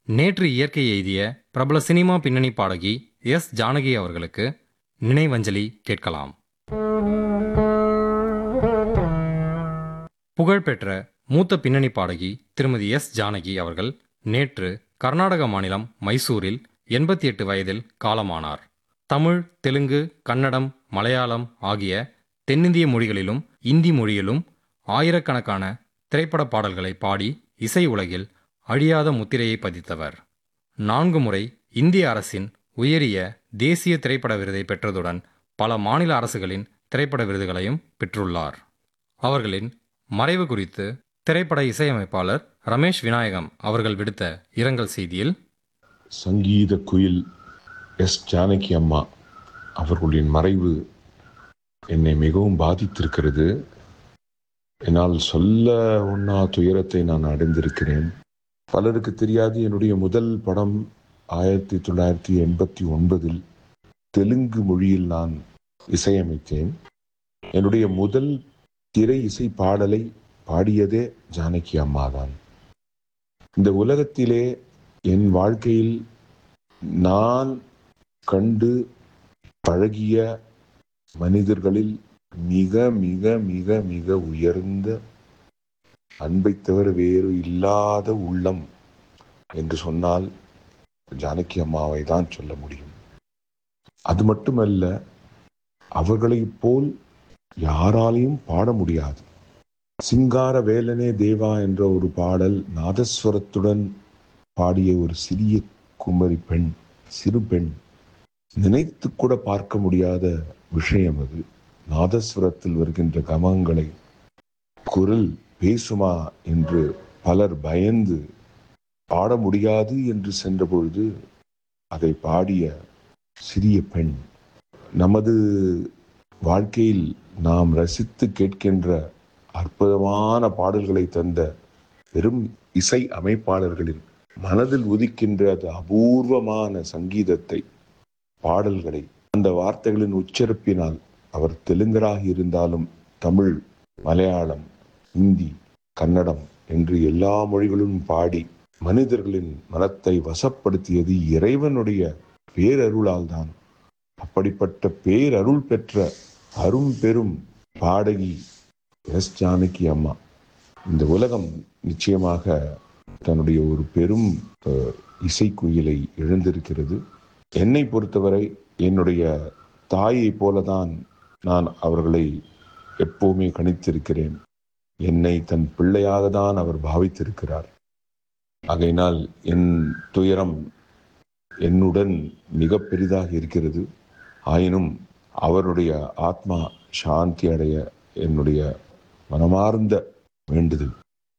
நேற்று இயற்கை எய்திய பிரபல சினிமா பின்னணி பாடகி எஸ் ஜானகி அவர்களுக்கு நினைவஞ்சலி கேட்கலாம் புகழ்பெற்ற மூத்த பின்னணி பாடகி திருமதி எஸ் ஜானகி அவர்கள் நேற்று கர்நாடக மாநிலம் மைசூரில் எண்பத்தி எட்டு வயதில் காலமானார் தமிழ் தெலுங்கு கன்னடம் மலையாளம் ஆகிய தென்னிந்திய மொழிகளிலும் இந்தி மொழியிலும் ஆயிரக்கணக்கான திரைப்பட பாடல்களை பாடி இசை உலகில் அழியாத முத்திரையை பதித்தவர் நான்கு முறை இந்திய அரசின் உயரிய தேசிய திரைப்பட விருதை பெற்றதுடன் பல மாநில அரசுகளின் திரைப்பட விருதுகளையும் பெற்றுள்ளார் அவர்களின் மறைவு குறித்து திரைப்பட இசையமைப்பாளர் ரமேஷ் விநாயகம் அவர்கள் விடுத்த இரங்கல் செய்தியில் சங்கீத குயில் எஸ் ஜானகி அம்மா அவர்களுடைய மறைவு என்னை மிகவும் பாதித்திருக்கிறது என்னால் சொல்ல ஒண்ணா துயரத்தை நான் அடைந்திருக்கிறேன் பலருக்கு தெரியாது என்னுடைய முதல் படம் ஆயிரத்தி தொள்ளாயிரத்தி எண்பத்தி ஒன்பதில் தெலுங்கு மொழியில் நான் இசையமைத்தேன் என்னுடைய முதல் திரை இசை பாடலை பாடியதே ஜானகி அம்மா தான் இந்த உலகத்திலே என் வாழ்க்கையில் நான் கண்டு பழகிய மனிதர்களில் மிக மிக மிக மிக உயர்ந்த அன்பை தவிர வேறு இல்லாத உள்ளம் என்று சொன்னால் ஜானகி அம்மாவை தான் சொல்ல முடியும் அது மட்டுமல்ல அவர்களைப் போல் யாராலையும் பாட முடியாது சிங்கார வேலனே தேவா என்ற ஒரு பாடல் நாதஸ்வரத்துடன் பாடிய ஒரு சிறிய குமரி பெண் சிறு பெண் நினைத்து கூட பார்க்க முடியாத விஷயம் அது நாதஸ்வரத்தில் வருகின்ற கமங்களை குரல் பேசுமா என்று பலர் பயந்து பாட முடியாது என்று சென்ற பொழுது அதை பாடிய சிறிய பெண் நமது வாழ்க்கையில் நாம் ரசித்து கேட்கின்ற அற்புதமான பாடல்களை தந்த பெரும் இசை அமைப்பாளர்களின் மனதில் உதிக்கின்ற அது அபூர்வமான சங்கீதத்தை பாடல்களை அந்த வார்த்தைகளின் உச்சரிப்பினால் அவர் தெலுங்கராக இருந்தாலும் தமிழ் மலையாளம் இந்தி கன்னடம் என்று எல்லா மொழிகளும் பாடி மனிதர்களின் மனத்தை வசப்படுத்தியது இறைவனுடைய பேரருளால் தான் அப்படிப்பட்ட பேரருள் பெற்ற அரும் பெரும் பாடகி எஸ் ஜானகி அம்மா இந்த உலகம் நிச்சயமாக தன்னுடைய ஒரு பெரும் அஹ், இசைக்குயிலை இழந்திருக்கிறது என்னை பொறுத்தவரை என்னுடைய தாயை போலதான் நான் அவர்களை எப்பவுமே கணித்திருக்கிறேன் என்னை தன் பிள்ளையாக தான் அவர் பாவித்திருக்கிறார் ஆகையினால் என் துயரம் என்னுடன் மிக பெரிதாக இருக்கிறது ஆயினும் அவருடைய ஆத்மா சாந்தி அடைய என்னுடைய மனமார்ந்த வேண்டுதல்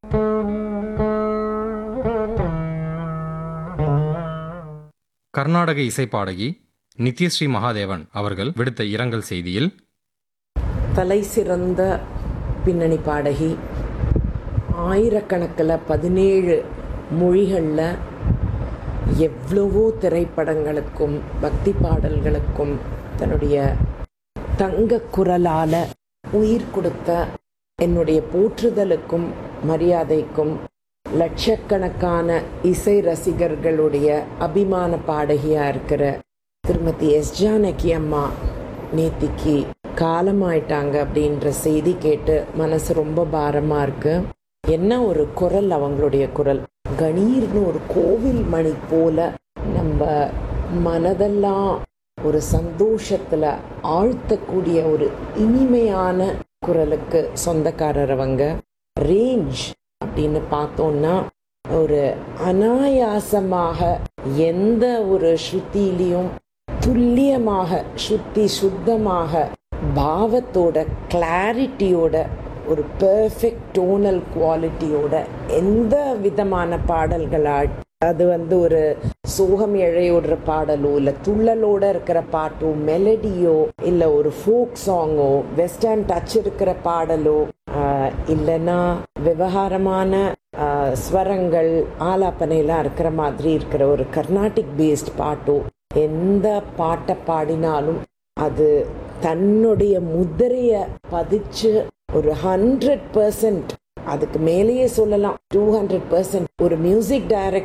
கர்நாடக இசை பாடகி நித்யஸ்ரீ மகாதேவன் அவர்கள் விடுத்த இரங்கல் செய்தியில் தலை சிறந்த பின்னணி பாடகி ஆயிரக்கணக்கில் பதினேழு மொழிகளில் எவ்வளவோ திரைப்படங்களுக்கும் பக்தி பாடல்களுக்கும் தன்னுடைய தங்க குரலால் உயிர் கொடுத்த என்னுடைய போற்றுதலுக்கும் மரியாதைக்கும் லட்சக்கணக்கான இசை ரசிகர்களுடைய அபிமான பாடகியாக இருக்கிற திருமதி எஸ் ஜானகி அம்மா நேத்திக்கு காலமாயிட்டாங்க அப்படின்ற செய்தி கேட்டு மனசு ரொம்ப பாரமா இருக்கு என்ன ஒரு குரல் அவங்களுடைய குரல் கணீர்னு ஒரு கோவில் மணி போல நம்ம மனதெல்லாம் ஒரு சந்தோஷத்துல ஆழ்த்தக்கூடிய ஒரு இனிமையான குரலுக்கு சொந்தக்காரர் அவங்க ரேஞ்ச் அப்படின்னு பார்த்தோம்னா ஒரு அனாயாசமாக எந்த ஒரு ஸ்ருதியிலையும் துல்லியமாக சுத்தி சுத்தமாக பாவத்தோட கிளாரிட்டியோட ஒரு பெர்ஃபெக்ட் டோனல் குவாலிட்டியோட எந்த விதமான பாடல்களா அது வந்து ஒரு சோகம் இழையோடுற பாடலோ இல்லை துள்ளலோட இருக்கிற பாட்டோ மெலடியோ இல்லை ஒரு ஃபோக் சாங்கோ வெஸ்டர்ன் டச் இருக்கிற பாடலோ ஆஹ், இல்லைன்னா விவகாரமான ஆஹ், ஸ்வரங்கள் ஆலாப்பனையெல்லாம் இருக்கிற மாதிரி இருக்கிற ஒரு கர்நாடிக் பேஸ்ட் பாட்டோ எந்த பாட்டை பாடினாலும் அது தன்னுடைய முத்திரைய பதிச்சு ஒரு ஹண்ட்ரட் பர்சன்ட் அதுக்கு மேலேயே சொல்லலாம் டூ ஹண்ட்ரட் பர்சன்ட் ஒரு மியூசிக் டைரக்டர்